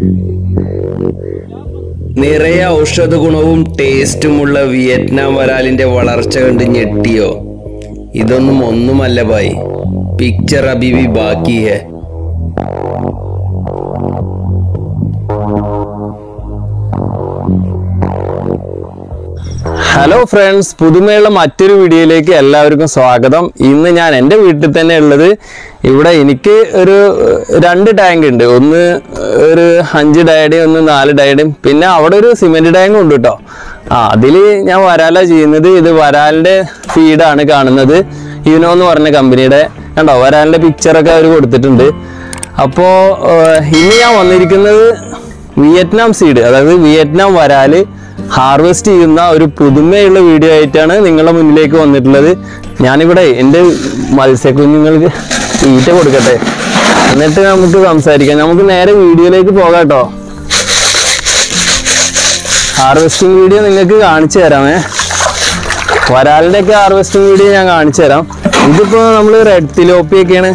നിറയെ ഔഷധ ഗുണവും ടേസ്റ്റുമുള്ള വിയറ്റ്നാം വരാലിന്റെ വളർച്ച കണ്ട് ഞെട്ടിയോ ഇതൊന്നും ഒന്നുമല്ല ബായ് പിക്ചർ അബിബി ബാക്കി ഹെ ഹലോ ഫ്രണ്ട്സ് പുതുമയുള്ള മറ്റൊരു വീഡിയോയിലേക്ക് എല്ലാവർക്കും സ്വാഗതം ഇന്ന് ഞാൻ എൻ്റെ വീട്ടിൽ തന്നെ ഉള്ളത് ഇവിടെ എനിക്ക് ഒരു ഏഹ്, രണ്ട് ടാങ്ക് ഉണ്ട് ഒന്ന് ഒരു അഞ്ച് ഡയഡയും ഒന്ന് നാല് ഡയഡയും പിന്നെ അവിടെ ഒരു സിമെന്റ് ടാങ്കും ഉണ്ട് കേട്ടോ ആ അതിൽ ഞാൻ വരാല ചെയ്യുന്നത് ഇത് വരാലിൻ്റെ ഫീഡാണ് കാണുന്നത് യുനോ എന്ന് പറഞ്ഞ കമ്പനിയുടെ കണ്ടോ വരാലിൻ്റെ പിക്ചറൊക്കെ അവർ കൊടുത്തിട്ടുണ്ട് അപ്പോൾ ഇന്ന് ഞാൻ വന്നിരിക്കുന്നത് വിയറ്റ്നാം സീഡ് അതായത് വിയറ്റ്നാം വരാല് ഹാർവെസ്റ്റ് ചെയ്യുന്ന ഒരു പുതുമയുള്ള വീഡിയോ ആയിട്ടാണ് നിങ്ങളുടെ മുന്നിലേക്ക് വന്നിട്ടുള്ളത് ഞാനിവിടെ എൻ്റെ മത്സ്യക്കുഞ്ഞുങ്ങൾക്ക് തീറ്റ കൊടുക്കട്ടെ എന്നിട്ട് നമുക്ക് സംസാരിക്കാം നമുക്ക് നേരെ വീഡിയോയിലേക്ക് പോകാം കേട്ടോ ഹാർവെസ്റ്റിംഗ് വീഡിയോ നിങ്ങൾക്ക് കാണിച്ചു തരാമേ വരാലിൻ്റെ ഒക്കെ ഹാർവെസ്റ്റിംഗ് വീഡിയോ ഞാൻ കാണിച്ചു തരാം ഇതിപ്പോൾ നമ്മൾ റെഡ് തിലോപ്പിയൊക്കെയാണ്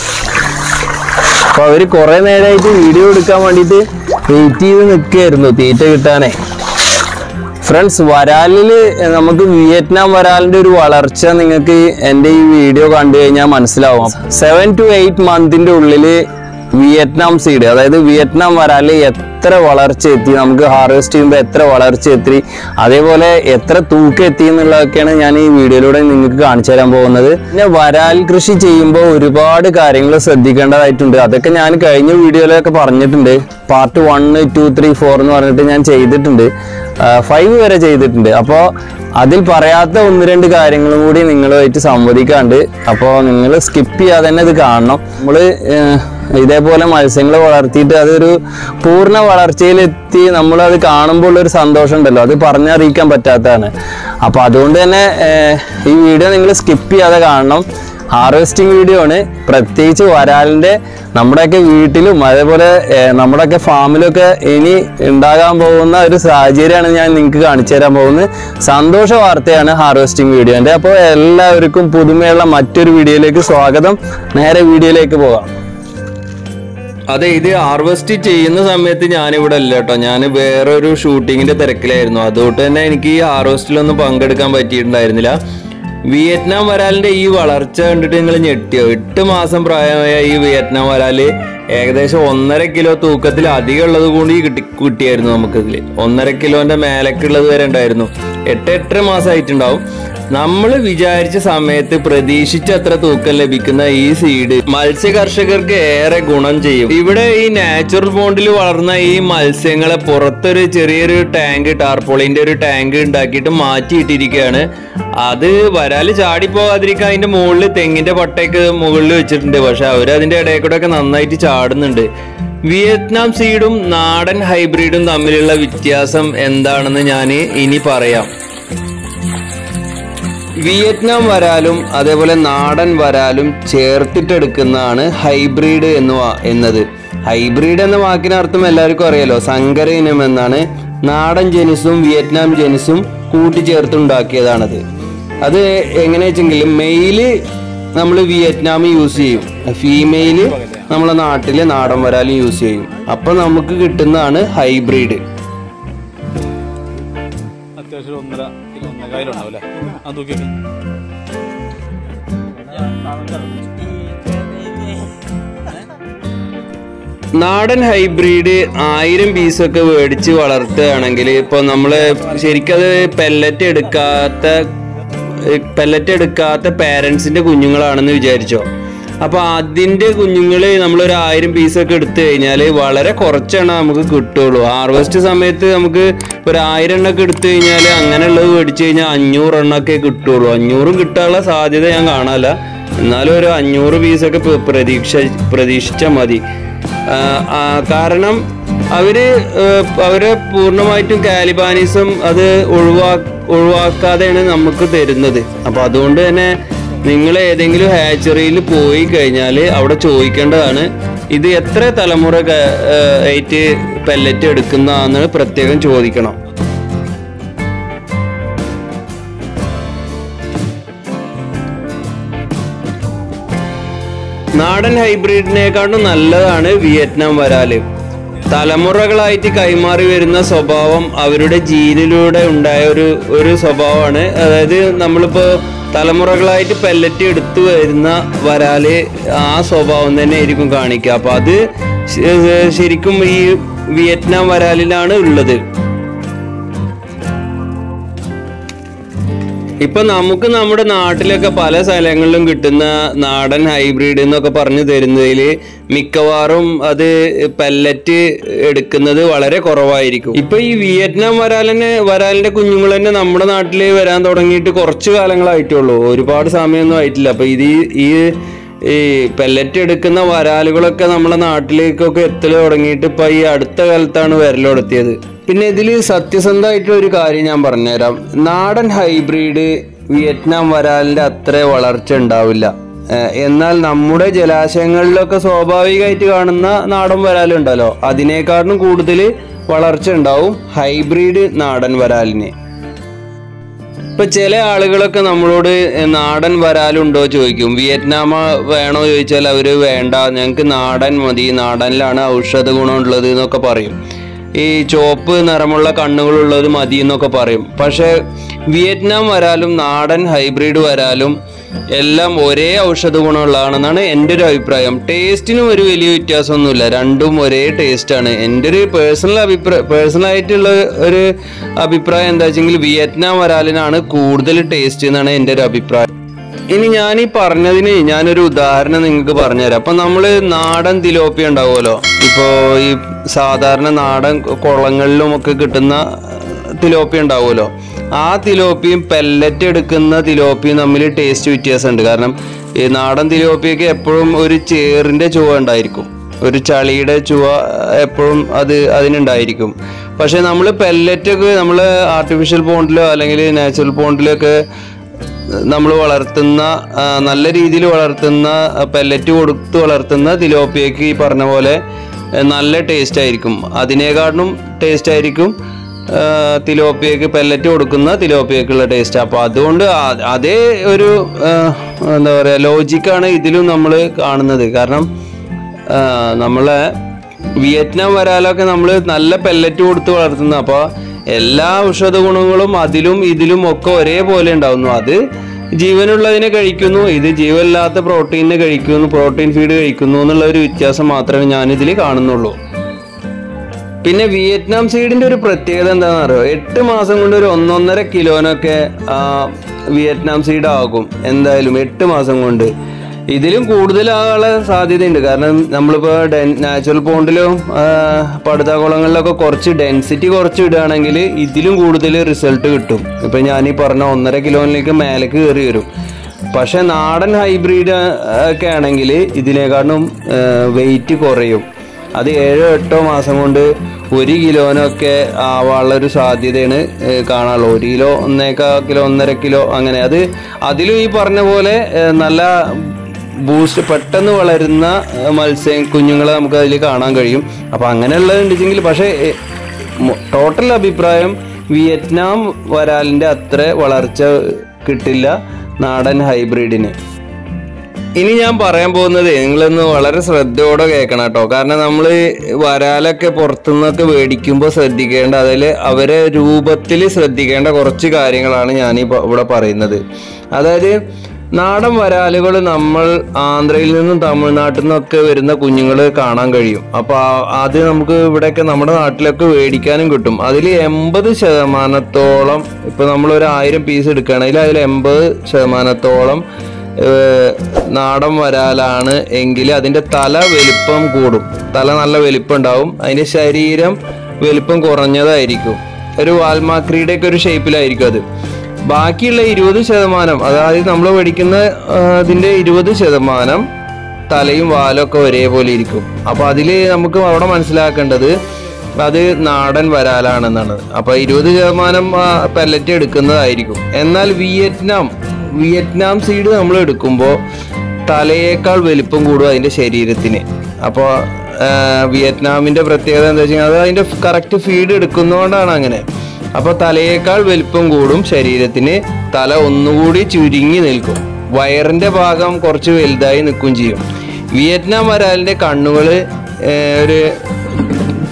അപ്പൊ അവര് കുറെ നേരമായിട്ട് വീഡിയോ എടുക്കാൻ വേണ്ടിയിട്ട് വെയിറ്റ് ചെയ്ത് നിൽക്കുകയായിരുന്നു തീറ്റ കിട്ടാനേ ഫ്രണ്ട്സ് വരാലില് നമുക്ക് വിയറ്റ്നാം വരാലിന്റെ ഒരു വളർച്ച നിങ്ങൾക്ക് എൻ്റെ ഈ വീഡിയോ കണ്ടു കഴിഞ്ഞാൽ മനസ്സിലാവും സെവൻ ടു എയ്റ്റ് മന്തിന്റെ ഉള്ളില് വിയറ്റ്നാം സീഡ് അതായത് വിയറ്റ്നാം വരാല് എത്ര വളർച്ച എത്തി നമുക്ക് ഹാർവെസ്റ്റ് ചെയ്യുമ്പോൾ എത്ര വളർച്ച എത്തി അതേപോലെ എത്ര തൂക്കം എത്തി എന്നുള്ളതൊക്കെയാണ് ഞാൻ ഈ വീഡിയോയിലൂടെ നിങ്ങൾക്ക് കാണിച്ചു തരാൻ പോകുന്നത് പിന്നെ വരാൽ കൃഷി ചെയ്യുമ്പോൾ ഒരുപാട് കാര്യങ്ങൾ ശ്രദ്ധിക്കേണ്ടതായിട്ടുണ്ട് അതൊക്കെ ഞാൻ കഴിഞ്ഞ വീഡിയോയിലൊക്കെ പറഞ്ഞിട്ടുണ്ട് part one two three four എന്ന് പറഞ്ഞിട്ട് ഞാൻ ചെയ്തിട്ടുണ്ട് ഫൈവ് വരെ ചെയ്തിട്ടുണ്ട് അപ്പോൾ അതിൽ പറയാത്ത ഒന്ന് രണ്ട് കാര്യങ്ങളും കൂടി നിങ്ങളുമായിട്ട് സംവദിക്കാണ്ട് അപ്പോൾ നിങ്ങൾ സ്കിപ്പ് ചെയ്യാതെ തന്നെ ഇത് കാണണം നമ്മൾ ഇതേപോലെ മത്സ്യങ്ങളെ വളർത്തിയിട്ട് അതൊരു പൂർണ്ണ വളർച്ചയിലെത്തി നമ്മൾ അത് കാണുമ്പോൾ ഉള്ളൊരു സന്തോഷം ഉണ്ടല്ലോ അത് പറഞ്ഞറിയിക്കാൻ പറ്റാത്തതാണ് അപ്പോൾ അതുകൊണ്ട് തന്നെ ഏഹ്, ഈ വീഡിയോ നിങ്ങൾ സ്കിപ്പ് ചെയ്യാതെ കാണണം ഹാർവെസ്റ്റിംഗ് വീഡിയോ ആണ് പ്രത്യേകിച്ച് വരാലിൻ്റെ നമ്മുടെയൊക്കെ വീട്ടിലും അതേപോലെ ഏർ, നമ്മുടെയൊക്കെ ഫാമിലൊക്കെ ഇനി ഉണ്ടാകാൻ പോകുന്ന ഒരു സാഹചര്യമാണ് ഞാൻ നിങ്ങൾക്ക് കാണിച്ചു തരാൻ പോകുന്നത് സന്തോഷ വാർത്തയാണ് ഹാർവെസ്റ്റിംഗ് വീഡിയോൻ്റെ അപ്പോൾ എല്ലാവർക്കും പുതുമയുള്ള മറ്റൊരു വീഡിയോയിലേക്ക് സ്വാഗതം നേരെ വീഡിയോയിലേക്ക് പോകാം അതെ ഇത് ഹാർവെസ്റ്റ് ചെയ്യുന്ന സമയത്ത് ഞാനിവിടെ അല്ല കേട്ടോ ഞാൻ വേറൊരു ഷൂട്ടിങ്ങിന്റെ തിരക്കിലായിരുന്നു അതുകൊണ്ട് തന്നെ എനിക്ക് ഈ ഹാർവെസ്റ്റിലൊന്നും പങ്കെടുക്കാൻ പറ്റിയിട്ടുണ്ടായിരുന്നില്ല വിയറ്റ്നാം വരാലിന്റെ ഈ വളർച്ച കണ്ടിട്ട് നിങ്ങൾ ഞെട്ടിയോ എട്ട് മാസം പ്രായമായ ഈ വിയറ്റ്നാം വരാല് ഏകദേശം ഒന്നര കിലോ തൂക്കത്തിൽ അധികം ഉള്ളത് കൂടി കിട്ടി കിട്ടിയായിരുന്നു നമുക്കിതിൽ ഒന്നര കിലോന്റെ മേലക്കുള്ളത് വരെ ഉണ്ടായിരുന്നു എട്ട് എട്ടര മാസമായിട്ടുണ്ടാവും നമ്മൾ വിചാരിച്ച സമയത്ത് പ്രതീക്ഷിച്ച അത്ര തൂക്കം ലഭിക്കുന്ന ഈ സീഡ് മത്സ്യ കർഷകർക്ക് ഏറെ ഗുണം ചെയ്യും ഇവിടെ ഈ നാച്ചുറൽ ബോണ്ടിൽ വളർന്ന ഈ മത്സ്യങ്ങളെ പുറത്തൊരു ചെറിയൊരു ടാങ്ക് ടാർപോളിന്റെ ഒരു ടാങ്ക് ഉണ്ടാക്കിയിട്ട് മാറ്റിയിട്ടിരിക്കുകയാണ് അത് വരാല് ചാടി പോകാതിരിക്കാൻ അതിന്റെ മുകളിൽ തെങ്ങിന്റെ പട്ടയൊക്കെ മുകളിൽ വെച്ചിട്ടുണ്ട് പക്ഷെ അവർ അതിന്റെ ഇടയിൽ കൂടെ ഒക്കെ നന്നായിട്ട് ചാടുന്നുണ്ട് വിയറ്റ്നാം സീഡും നാടൻ ഹൈബ്രിഡും തമ്മിലുള്ള വ്യത്യാസം എന്താണെന്ന് ഞാൻ ഇനി പറയാം വിയറ്റ്നാം വരാലും അതേപോലെ നാടൻ വരാലും ചേർത്തിട്ടെടുക്കുന്നതാണ് ഹൈബ്രിഡ് എന്ന് വാ- എന്നത് ഹൈബ്രിഡ് എന്ന വാക്കിന് അർത്ഥം എല്ലാവർക്കും അറിയാലോ സങ്കര ഇനം എന്നാണ് നാടൻ ജനുസും വിയറ്റ്നാം ജനുസും കൂട്ടിച്ചേർത്തുണ്ടാക്കിയതാണത് അത് എങ്ങനെ വെച്ചെങ്കിൽ മെയില് നമ്മൾ വിയറ്റ്നാം യൂസ് ചെയ്യും ഫീമെയില് നമ്മളെ നാട്ടിലെ നാടൻ വരാലും യൂസ് ചെയ്യും അപ്പൊ നമുക്ക് കിട്ടുന്നതാണ് ഹൈബ്രിഡ് അത്യാവശ്യം ഒരു ഒന്നര കിലോ ഒന്നേകാലും ഉണ്ടാവും അല്ലേ അത് നോക്കി നാടൻ ഹൈബ്രിഡ് ആയിരം പീസൊക്കെ മേടിച്ച് വളർത്തുകയാണെങ്കിൽ ഇപ്പോൾ നമ്മൾ ശരിക്കത് പെല്ലറ്റ് എടുക്കാത്ത പെല്ലറ്റ് എടുക്കാത്ത പാരൻസിന്റെ കുഞ്ഞുങ്ങളാണെന്ന് വിചാരിച്ചോ അപ്പൊ അതിന്റെ കുഞ്ഞുങ്ങൾ നമ്മളൊരു ആയിരം പീസൊക്കെ എടുത്തു കഴിഞ്ഞാൽ വളരെ കുറച്ചാണ് നമുക്ക് കിട്ടുള്ളൂ ഹാർവെസ്റ്റ് സമയത്ത് നമുക്ക് ഒരു ആയിരം എണ്ണൊക്കെ എടുത്തു കഴിഞ്ഞാൽ അങ്ങനെയുള്ളത് മേടിച്ചു കഴിഞ്ഞാൽ അഞ്ഞൂറ് എണ്ണൊക്കെ കിട്ടുള്ളൂ അഞ്ഞൂറും കിട്ടാനുള്ള സാധ്യത ഞാൻ കാണാല്ല എന്നാലും ഒരു അഞ്ഞൂറ് പീസൊക്കെ പ്ര- പ്രതീക്ഷ പ്രതീക്ഷിച്ചാൽ മതി ആ, ആ, കാരണം അവര് ഏഹ്, അവരെ പൂർണ്ണമായിട്ടും കാലിബാനിസം അത് ഒഴിവാ ഒഴിവാക്കാതെയാണ് നമുക്ക് തരുന്നത് അപ്പൊ അതുകൊണ്ട് തന്നെ നിങ്ങൾ ഏതെങ്കിലും ഹാച്ചറിയിൽ പോയി കഴിഞ്ഞാൽ അവിടെ ചോദിക്കേണ്ടതാണ് ഇത് എത്ര തലമുറ ക- ഏഹ്, ആയിട്ട് പെല്ലറ്റ് എടുക്കുന്നതാണെന്ന് പ്രത്യേകം ചോദിക്കണം നാടൻ ഹൈബ്രിഡിനെക്കാളും നല്ലതാണ് വിയറ്റ്നാം വരാല് തലമുറകളായിട്ട് കൈമാറി വരുന്ന സ്വഭാവം അവരുടെ ജീനിലൂടെ ഉണ്ടായ ഒരു ഒരു സ്വഭാവമാണ് അതായത് നമ്മളിപ്പോ തലമുറകളായിട്ട് പെല്ലറ്റ് എടുത്തു വരുന്ന വരാല് ആ സ്വഭാവം തന്നെ ആയിരിക്കും കാണിക്കുക അപ്പൊ അത് ശ- ശരിക്കും ഈ വിയറ്റ്നാം വരാലിലാണ് ഉള്ളത് ഇപ്പൊ നമുക്ക് നമ്മുടെ നാട്ടിലൊക്കെ പല സ്ഥലങ്ങളിലും കിട്ടുന്ന നാടൻ ഹൈബ്രിഡ് എന്നൊക്കെ പറഞ്ഞു തരുന്നതിൽ മിക്കവാറും അത് പെല്ലറ്റ് എടുക്കുന്നത് വളരെ കുറവായിരിക്കും ഇപ്പൊ ഈ വിയറ്റ്നാം വരാലിന് വരാലിന്റെ കുഞ്ഞുങ്ങൾ തന്നെ നമ്മുടെ നാട്ടിൽ വരാൻ തുടങ്ങിയിട്ട് കുറച്ച് കാലങ്ങളായിട്ടുള്ളൂ ഒരുപാട് സമയമൊന്നും ആയിട്ടില്ല അപ്പൊ ഇത് ഈ- ഈ ഈ പെല്ലറ്റ് എടുക്കുന്ന വരാലുകളൊക്കെ നമ്മുടെ നാട്ടിലേക്കൊക്കെ എത്തൽ തുടങ്ങിയിട്ട് ഇപ്പൊ ഈ അടുത്ത കാലത്താണ് വരലെടുത്തിയത് പിന്നെ ഇതിൽ സത്യസന്ധമായിട്ടുള്ള ഒരു കാര്യം ഞാൻ പറഞ്ഞുതരാം നാടൻ ഹൈബ്രിഡ് വിയറ്റ്നാം വരാലിന്റെ അത്ര വളർച്ച ഉണ്ടാവില്ല ഏഹ് എന്നാൽ നമ്മുടെ ജലാശയങ്ങളിലൊക്കെ സ്വാഭാവികമായിട്ട് കാണുന്ന നാടൻ വരാലുണ്ടല്ലോ അതിനേക്കാളും കൂടുതൽ വളർച്ച ഉണ്ടാവും ഹൈബ്രിഡ് നാടൻ വരാലിന് ഇപ്പൊ ചില ആളുകളൊക്കെ നമ്മളോട് നാടൻ വരാലുണ്ടോ ചോദിക്കും വിയറ്റ്നാമ വേണോ ചോദിച്ചാൽ അവര് വേണ്ട ഞങ്ങൾക്ക് നാടൻ മതി നാടനിലാണ് ഔഷധ ഗുണമുള്ളത് എന്നൊക്കെ പറയും ഈ ചുവപ്പ് നിറമുള്ള കണ്ണുകളുള്ളത് മതി എന്നൊക്കെ പറയും പക്ഷെ വിയറ്റ്നാം വരാലും നാടൻ ഹൈബ്രിഡ് വരാലും എല്ലാം ഒരേ ഔഷധ ഗുണമുള്ളതാണെന്നാണ് എൻ്റെ ഒരു അഭിപ്രായം ടേസ്റ്റിനും ഒരു വലിയ വ്യത്യാസമൊന്നുമില്ല രണ്ടും ഒരേ ടേസ്റ്റാണ് എൻ്റെ ഒരു പേഴ്സണൽ അഭിപ്രായം പേഴ്സണൽ ആയിട്ടുള്ള ഒരു അഭിപ്രായം എന്താ വെച്ചെങ്കിൽ വിയറ്റ്നാം വരാലിനാണ് കൂടുതൽ ടേസ്റ്റ് എന്നാണ് എൻ്റെ ഒരു അഭിപ്രായം ഇനി ഞാൻ ഈ പറഞ്ഞതിന് ഞാനൊരു ഉദാഹരണം നിങ്ങൾക്ക് പറഞ്ഞുതരാം അപ്പൊ നമ്മള് നാടൻ തിലോപ്പി ഉണ്ടാവുമല്ലോ ഇപ്പോ ഈ സാധാരണ നാടൻ കുളങ്ങളിലും ഒക്കെ കിട്ടുന്ന തിലോപ്പി ഉണ്ടാവുമല്ലോ ആ തിലോപ്പിയും പെല്ലറ്റ് എടുക്കുന്ന തിലോപ്പിയും തമ്മിൽ ടേസ്റ്റ് വ്യത്യാസമുണ്ട് കാരണം ഈ നാടൻ തിലോപ്പിയൊക്കെ എപ്പോഴും ഒരു ചേറിന്റെ ചുവ ഉണ്ടായിരിക്കും ഒരു ചളിയുടെ ചുവ എപ്പോഴും അത് അതിനുണ്ടായിരിക്കും പക്ഷെ നമ്മൾ പെല്ലറ്റൊക്കെ നമ്മൾ ആർട്ടിഫിഷ്യൽ പോണ്ടിലോ അല്ലെങ്കിൽ നാച്ചുറൽ പോണ്ടിലൊക്കെ നമ്മൾ വളർത്തുന്ന ആ, നല്ല രീതിയിൽ വളർത്തുന്ന പെല്ലറ്റ് കൊടുത്ത് വളർത്തുന്ന തിലോപ്പിയക്ക് ഈ പറഞ്ഞ പോലെ ആ, നല്ല ടേസ്റ്റ് ആയിരിക്കും അതിനേക്കാളും ടേസ്റ്റ് ആയിരിക്കും ആ, തിലോപ്പിയക്ക് പെല്ലറ്റ് കൊടുക്കുന്ന തിലോപ്പിയക്കുള്ള ടേസ്റ്റ് അപ്പോൾ അതുകൊണ്ട് ആ- അതേ ഒരു ആ, എന്താ പറയുക ലോജിക്കാണ് ഇതിലും നമ്മൾ കാണുന്നത് കാരണം ആ, നമ്മളെ വിയറ്റ്നാം വരാലൊക്കെ നമ്മൾ നല്ല പെല്ലറ്റ് കൊടുത്ത് വളർത്തുന്ന അപ്പോൾ എല്ലാ ഔഷധ ഗുണങ്ങളും അതിലും ഇതിലും ഒക്കെ ഒരേപോലെ ഉണ്ടാവുന്നു അത് ജീവനുള്ളതിനെ കഴിക്കുന്നു ഇത് ജീവനില്ലാത്ത പ്രോട്ടീനെ കഴിക്കുന്നു പ്രോട്ടീൻ ഫീഡ് കഴിക്കുന്നു എന്നുള്ള ഒരു വ്യത്യാസം മാത്രമേ ഞാനിതിൽ കാണുന്നുള്ളൂ പിന്നെ വിയറ്റ്നാം സീഡിന്റെ ഒരു പ്രത്യേകത എന്താണെന്ന് അറിയോ എട്ട് മാസം കൊണ്ട് ഒരു ഒന്നൊന്നര കിലോനൊക്കെ ആ, വിയറ്റ്നാം സീഡ് ആകും എന്തായാലും എട്ട് മാസം കൊണ്ട് ഇതിലും കൂടുതലാകാനുള്ള സാധ്യതയുണ്ട് കാരണം നമ്മളിപ്പോൾ നാച്ചുറൽ പോണ്ടിലും പടുതാകുളങ്ങളിലൊക്കെ കുറച്ച് ഡെൻസിറ്റി കുറച്ച് ഇടുകയാണെങ്കിൽ ഇതിലും കൂടുതൽ റിസൾട്ട് കിട്ടും ഇപ്പം ഞാൻ ഈ പറഞ്ഞ ഒന്നര കിലോയിലേക്ക് മേലേക്ക് കയറി വരും പക്ഷെ നാടൻ ഹൈബ്രിഡ് ഒക്കെ ആണെങ്കിൽ ഇതിനേക്കാളും വെയിറ്റ് കുറയും അത് ഏഴോ എട്ടോ മാസം കൊണ്ട് ഒരു കിലോനൊക്കെ ആവാനുള്ള ഒരു സാധ്യതയാണ് ഏഹ്, കാണാനുള്ളത് ഒരു കിലോ ഒന്നേക്കാ കിലോ ഒന്നര കിലോ അങ്ങനെ അത് അതിലും ഈ പറഞ്ഞ പോലെ ഏഹ്, നല്ല ബൂസ്റ്റ് പെട്ടെന്ന് വളരുന്ന ഏഹ്, മത്സ്യ കുഞ്ഞുങ്ങളെ നമുക്ക് അതിൽ കാണാൻ കഴിയും അപ്പം അങ്ങനെയുള്ളതുണ്ടെങ്കിൽ പക്ഷേ ടോട്ടൽ അഭിപ്രായം വിയറ്റ്നാം വരാലിൻ്റെ അത്ര വളർച്ച കിട്ടില്ല നാടൻ ഹൈബ്രിഡിന് ഇനി ഞാൻ പറയാൻ പോകുന്നത് നിങ്ങളൊന്ന് വളരെ ശ്രദ്ധയോടെ കേൾക്കണം കേട്ടോ കാരണം നമ്മൾ വരാലൊക്കെ പുറത്തുനിന്നൊക്കെ മേടിക്കുമ്പോൾ ശ്രദ്ധിക്കേണ്ട അതിൽ അവരെ രൂപത്തിൽ ശ്രദ്ധിക്കേണ്ട കുറച്ച് കാര്യങ്ങളാണ് ഞാൻ ഈ പ- ഇവിടെ പറയുന്നത് അതായത് നാടൻ വരാലുകൾ നമ്മൾ ആന്ധ്രയിൽ നിന്നും തമിഴ്നാട്ടിൽ നിന്നൊക്കെ വരുന്ന കുഞ്ഞുങ്ങൾ കാണാൻ കഴിയും അപ്പോൾ അത് നമുക്ക് ഇവിടെയൊക്കെ നമ്മുടെ നാട്ടിലൊക്കെ മേടിക്കാനും കിട്ടും അതിൽ എൺപത് ശതമാനത്തോളം ഇപ്പോൾ നമ്മൾ ഒരു ആയിരം പീസ് എടുക്കുകയാണെങ്കിൽ അതിൽ എൺപത് ശതമാനത്തോളം ഏഹ് നാടൻ വരാലാണ് എങ്കിൽ അതിന്റെ തല വലിപ്പം കൂടും തല നല്ല വലിപ്പം ഉണ്ടാവും അതിന്റെ ശരീരം വലിപ്പം കുറഞ്ഞതായിരിക്കും ഒരു വാൽമാക്രിയുടെ ഒക്കെ ഒരു ഷേപ്പിലായിരിക്കും അത് ബാക്കിയുള്ള ഇരുപത് ശതമാനം അതായത് നമ്മൾ മേടിക്കുന്ന ആ, അതിന്റെ ഇരുപത് ശതമാനം തലയും വാലും ഒക്കെ ഒരേപോലെ ഇരിക്കും അപ്പൊ അതില് നമുക്ക് അവിടെ മനസ്സിലാക്കേണ്ടത് അത് നാടൻ വരാലാണെന്നാണ് അപ്പൊ ഇരുപത് ശതമാനം പെല്ലറ്റ് എടുക്കുന്നതായിരിക്കും എന്നാൽ വിയറ്റ്നാം വിയറ്റ്നാം സീഡ് നമ്മൾ എടുക്കുമ്പോൾ തലയേക്കാൾ വലിപ്പം കൂടും അതിന്റെ ശരീരത്തിന് അപ്പോൾ വിയറ്റ്നാമിന്റെ പ്രത്യേകത എന്താ വെച്ചാൽ അത് അതിന്റെ കറക്റ്റ് ഫീഡ് എടുക്കുന്നതുകൊണ്ടാണ് അങ്ങനെ അപ്പൊ തലയേക്കാൾ വലിപ്പം കൂടും ശരീരത്തിന് തല ഒന്നുകൂടി ചുരുങ്ങി നിൽക്കും വയറിന്റെ ഭാഗം കുറച്ച് വലുതായി നിൽക്കുകയും ചെയ്യും വിയറ്റ്നാം വരാലിന്റെ കണ്ണുകൾ ഒരു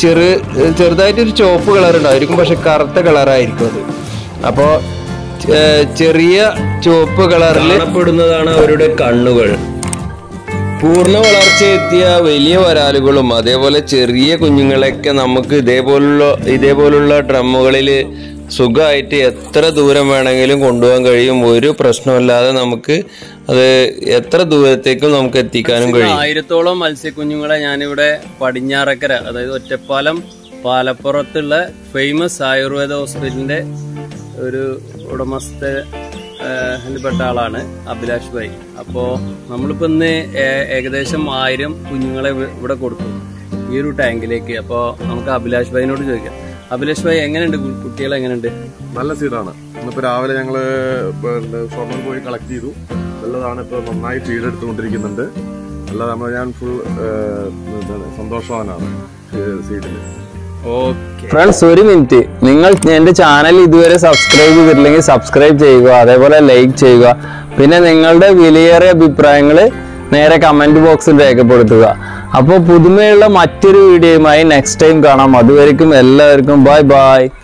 ചെറു ചെറുതായിട്ടൊരു ചുവപ്പ് കളർ ഉണ്ടായിരിക്കും പക്ഷെ കറുത്ത കളറായിരിക്കും അത് അപ്പോൾ ചെറിയ ചുവപ്പ് കളറിൽ കാണപ്പെടുന്നതാണ് അവരുടെ കണ്ണുകൾ പൂർണ്ണ വളർച്ചയെത്തിയ വലിയ വരാലുകളും അതേപോലെ ചെറിയ കുഞ്ഞുങ്ങളെയൊക്കെ നമുക്ക് ഇതേപോലുള്ള ഇതേപോലുള്ള ഡ്രമ്മുകളിൽ സുഖമായിട്ട് എത്ര ദൂരം വേണമെങ്കിലും കൊണ്ടുപോകാൻ കഴിയും ഒരു പ്രശ്നമില്ലാതെ നമുക്ക് അത് എത്ര ദൂരത്തേക്കും നമുക്ക് എത്തിക്കാനും കഴിയും ആയിരത്തോളം മത്സ്യക്കുഞ്ഞുങ്ങളെ ഞാനിവിടെ പടിഞ്ഞാറക്കര അതായത് ഒറ്റപ്പാലം പാലപ്പുറത്തുള്ള ഫേമസ് ആയുർവേദ ഹോസ്പിറ്റലിന്റെ ഒരു ഉടമസ്ഥ ഏഹ്, പെട്ട ആളാണ് അഭിലാഷ് ഭായി അപ്പോ നമ്മളിപ്പോ ഇന്ന് ഏ- ഏകദേശം ആയിരം കുഞ്ഞുങ്ങളെ ഇവ- ഇവിടെ കൊടുത്തു ഈ ഒരു ടാങ്കിലേക്ക് അപ്പോ നമുക്ക് അഭിലാഷ് ഭായിനോട് ചോദിക്കാം അഭിലാഷ് ഭായി എങ്ങനെയുണ്ട് കു- കുട്ടികൾ എങ്ങനെയുണ്ട് നല്ല സീഡാണ് ഇന്നിപ്പോ രാവിലെ ഞങ്ങള് പിന്നെ ഷൊർണൂർ പോയി കളക്ട് ചെയ്തു നല്ലതാണ് ഇപ്പൊ നന്നായി ഫീഡ് എടുത്തുകൊണ്ടിരിക്കുന്നുണ്ട് നല്ല നമ്മൾ ഞാൻ ഫുൾ സന്തോഷവാനാണ് സീഡിൽ ഓക്കെ ഫ്രണ്ട്സ് ഒരു മിനിറ്റ് നിങ്ങൾ എന്റെ ചാനൽ ഇതുവരെ സബ്സ്ക്രൈബ് ചെയ്തിട്ടില്ലെങ്കിൽ സബ്സ്ക്രൈബ് ചെയ്യുക അതേപോലെ ലൈക്ക് ചെയ്യുക പിന്നെ നിങ്ങളുടെ വിലയേറിയ അഭിപ്രായങ്ങൾ നേരെ കമന്റ് ബോക്സിൽ രേഖപ്പെടുത്തുക അപ്പോൾ പുതുമയുള്ള മറ്റൊരു വീഡിയോയുമായി നെക്സ്റ്റ് ടൈം കാണാം അതുവരെയും എല്ലാവർക്കും ബൈ ബൈ